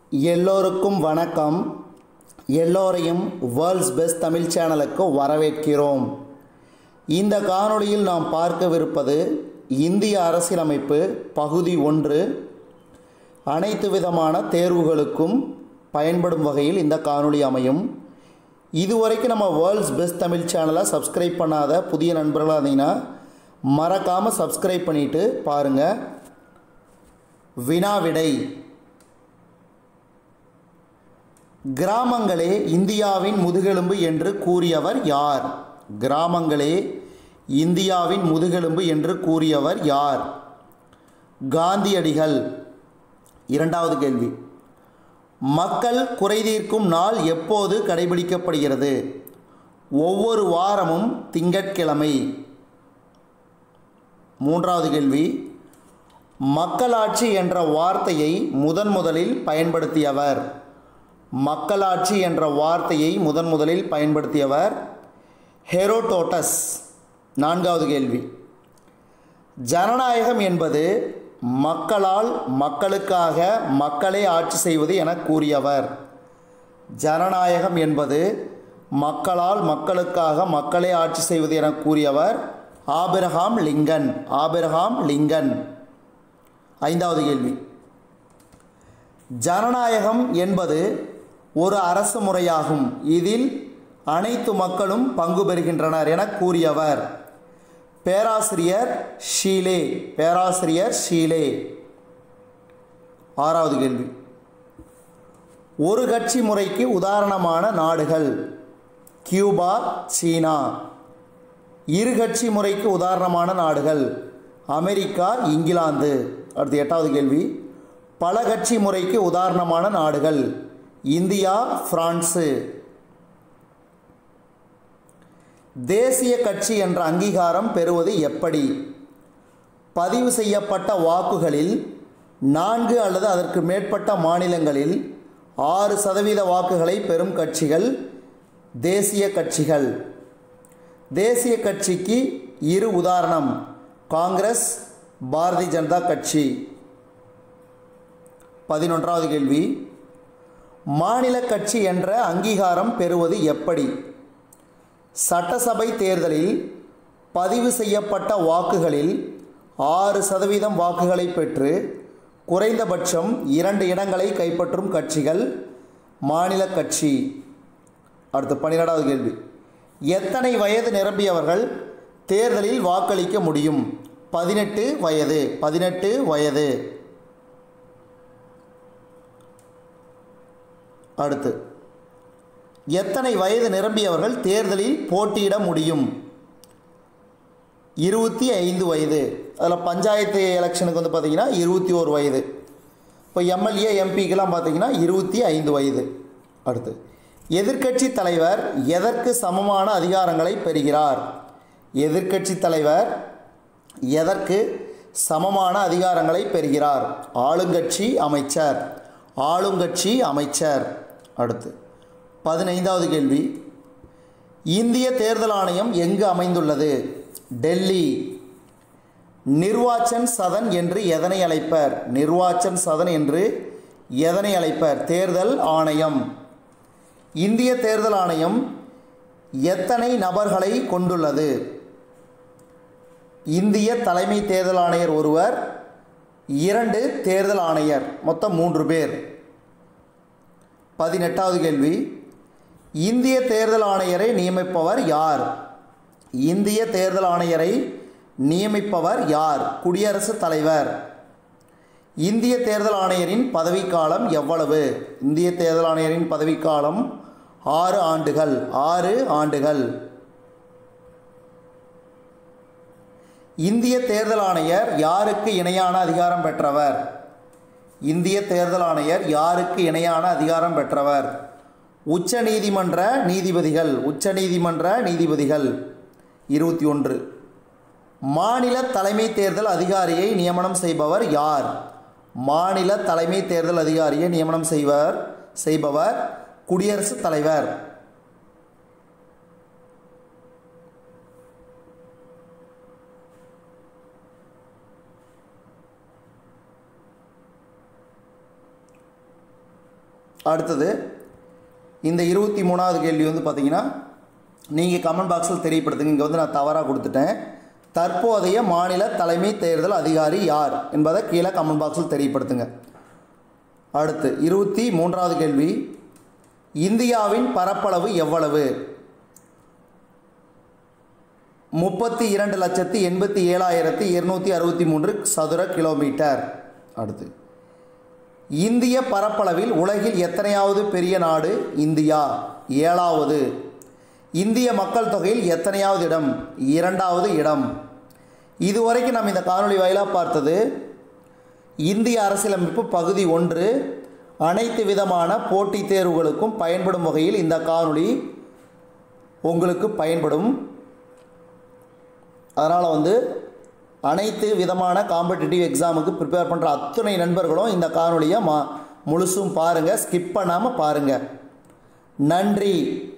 எல்லோருக்கும் வணக்கம் எல்லோரையும் வேர்ல்ட்ஸ் பெஸ்ட் தமிழ் சேனலுக்கு வரவேற்கிறோம் இந்த காணொளியில் நாம் பார்க்கவிருப்பது இந்திய அரசியலமைப்பு பகுதி ஒன்று அனைத்து விதமான தேர்வுகளுக்கும் பயன்படும் வகையில் இந்த காணொளி அமையும் இதுவரைக்கும் நம்ம வேர்ல்ட்ஸ் பெஸ்ட் தமிழ் சேனலை சப்ஸ்கிரைப் பண்ணாத புதிய நண்பர்களாக இருந்தீங்கன்னா மறக்காமல் சப்ஸ்கிரைப் பண்ணிவிட்டு பாருங்கள் வினாவிடை கிராமங்களே இந்தியாவின் முதுகெலும்பு என்று கூறியவர் யார் கிராமங்களே இந்தியாவின் முதுகெலும்பு என்று கூறியவர் யார் காந்தியடிகள் இரண்டாவது கேள்வி மக்கள் குறைதீர்க்கும் நாள் எப்போது கடைபிடிக்கப்படுகிறது ஒவ்வொரு வாரமும் திங்கட்கிழமை மூன்றாவது கேள்வி மக்களாட்சி என்ற வார்த்தையை முதன் முதலில் பயன்படுத்தியவர் மக்களாட்சி என்ற வார்த்தையை முதன் முதலில் பயன்படுத்தியவர் ஹெரோடோட்டஸ் நான்காவது கேள்வி ஜனநாயகம் என்பது மக்களால் மக்களுக்காக மக்களே ஆட்சி செய்வது என கூறியவர் ஜனநாயகம் என்பது மக்களால் மக்களுக்காக மக்களே ஆட்சி செய்வது என கூறியவர் ஆபிரகாம் லிங்கன் ஆபிரகாம் லிங்கன் ஐந்தாவது கேள்வி ஜனநாயகம் என்பது ஒரு அரசு முறையாகும் இதில் அனைத்து மக்களும் பங்கு பெறுகின்றனர் என கூறியவர் பேராசிரியர் ஷீலே பேராசிரியர் ஷீலே ஆறாவது கேள்வி ஒரு கட்சி முறைக்கு உதாரணமான நாடுகள் கியூபா சீனா இரு கட்சி முறைக்கு உதாரணமான நாடுகள் அமெரிக்கா இங்கிலாந்து அடுத்து எட்டாவது கேள்வி பல கட்சி முறைக்கு உதாரணமான நாடுகள் இந்தியா பிரான்ஸு தேசிய கட்சி என்ற அங்கீகாரம் பெறுவது எப்படி பதிவு செய்யப்பட்ட வாக்குகளில் நான்கு அல்லது அதற்கு மேற்பட்ட மாநிலங்களில் ஆறு சதவீத வாக்குகளை பெறும் கட்சிகள் தேசிய கட்சிகள் தேசிய கட்சிக்கு இரு உதாரணம் காங்கிரஸ் பாரதிய ஜனதா கட்சி பதினொன்றாவது கேள்வி மாநில கட்சி என்ற அங்கீகாரம் பெறுவது எப்படி சட்டசபை தேர்தலில் பதிவு செய்யப்பட்ட வாக்குகளில் ஆறு சதவீதம் வாக்குகளை பெற்று குறைந்தபட்சம் இரண்டு இடங்களை கைப்பற்றும் கட்சிகள் மாநில கட்சி அடுத்து பன்னிரெண்டாவது கேள்வி எத்தனை வயது நிரம்பியவர்கள் தேர்தலில் வாக்களிக்க முடியும் பதினெட்டு வயது பதினெட்டு வயது அடுத்து எத்தனை வயது நிரம்பியவர்கள் தேர்தலில் போட்டியிட முடியும் இருபத்தி ஐந்து வயது அதில் பஞ்சாயத்து எலெக்ஷனுக்கு வந்து பார்த்திங்கன்னா இருபத்தி ஓரு வயது இப்போ எம்எல்ஏ எம்பிக்கெலாம் பார்த்திங்கன்னா இருபத்தி ஐந்து வயது அடுத்து எதிர்க்கட்சி தலைவர் எதற்கு சமமான அதிகாரங்களை பெறுகிறார் எதிர்க்கட்சி தலைவர் எதற்கு சமமான அதிகாரங்களை பெறுகிறார் ஆளுங்கட்சி அமைச்சர் ஆளுங்கட்சி அமைச்சர் அடுத்து பதினைந்தாவது கேள்வி இந்திய தேர்தல் ஆணையம் எங்கு அமைந்துள்ளது டெல்லி நிர்வாச்சன் சதன் என்று எதனை அழைப்பர் நிர்வாச்சன் சதன் என்று எதனை அழைப்பர் தேர்தல் ஆணையம் இந்திய தேர்தல் ஆணையம் எத்தனை நபர்களை கொண்டுள்ளது இந்திய தலைமை தேர்தல் ஆணையர் ஒருவர் இரண்டு தேர்தல் ஆணையர் மொத்தம் மூன்று பேர் பதினெட்டாவது கேள்வி இந்திய தேர்தல் ஆணையரை நியமிப்பவர் யார் இந்திய தேர்தல் ஆணையரை நியமிப்பவர் யார் குடியரசுத் தலைவர் இந்திய தேர்தல் ஆணையரின் பதவிக்காலம் எவ்வளவு இந்திய தேர்தல் ஆணையரின் பதவிக்காலம் ஆறு ஆண்டுகள் ஆறு ஆண்டுகள் இந்திய தேர்தல் ஆணையர் யாருக்கு இணையான அதிகாரம் பெற்றவர் இந்திய தேர்தல் ஆணையர் யாருக்கு இணையான அதிகாரம் பெற்றவர் உச்ச நீதிமன்ற நீதிபதிகள் உச்ச நீதிமன்ற நீதிபதிகள் இருபத்தி ஒன்று மாநில தலைமை தேர்தல் அதிகாரியை நியமனம் செய்பவர் யார் மாநில தலைமை தேர்தல் அதிகாரியை நியமனம் செய்வர் செய்பவர் குடியரசுத் தலைவர் அடுத்தது இந்த இருபத்தி மூணாவது கேள்வி வந்து பார்த்தீங்கன்னா நீங்கள் கமெண்ட் பாக்ஸில் தெரியப்படுத்துங்க இங்கே வந்து நான் தவறாக கொடுத்துட்டேன் தற்போதைய மாநில தலைமை தேர்தல் அதிகாரி யார் என்பதை கீழே கமெண்ட் பாக்ஸில் தெரியப்படுத்துங்க அடுத்து இருபத்தி மூன்றாவது கேள்வி இந்தியாவின் பரப்பளவு எவ்வளவு முப்பத்தி இரண்டு லட்சத்தி எண்பத்தி ஏழாயிரத்தி இருநூற்றி அறுபத்தி மூன்று சதுர கிலோமீட்டர் அடுத்து இந்திய பரப்பளவில் உலகில் எத்தனையாவது பெரிய நாடு இந்தியா ஏழாவது இந்திய மக்கள் தொகையில் எத்தனையாவது இடம் இரண்டாவது இடம் இதுவரைக்கும் நம்ம இந்த காணொளி வாயிலாக பார்த்தது இந்திய அரசியலமைப்பு பகுதி ஒன்று அனைத்து விதமான போட்டித் தேர்வுகளுக்கும் பயன்படும் வகையில் இந்த காணொளி உங்களுக்கு பயன்படும் அதனால் வந்து அனைத்து விதமான காம்படிட்டிவ் எக்ஸாமுக்கு ப்ரிப்பேர் பண்ணுற அத்துணை நண்பர்களும் இந்த காணொலியை மா முழுசும் பாருங்கள் ஸ்கிப் பண்ணாமல் பாருங்கள் நன்றி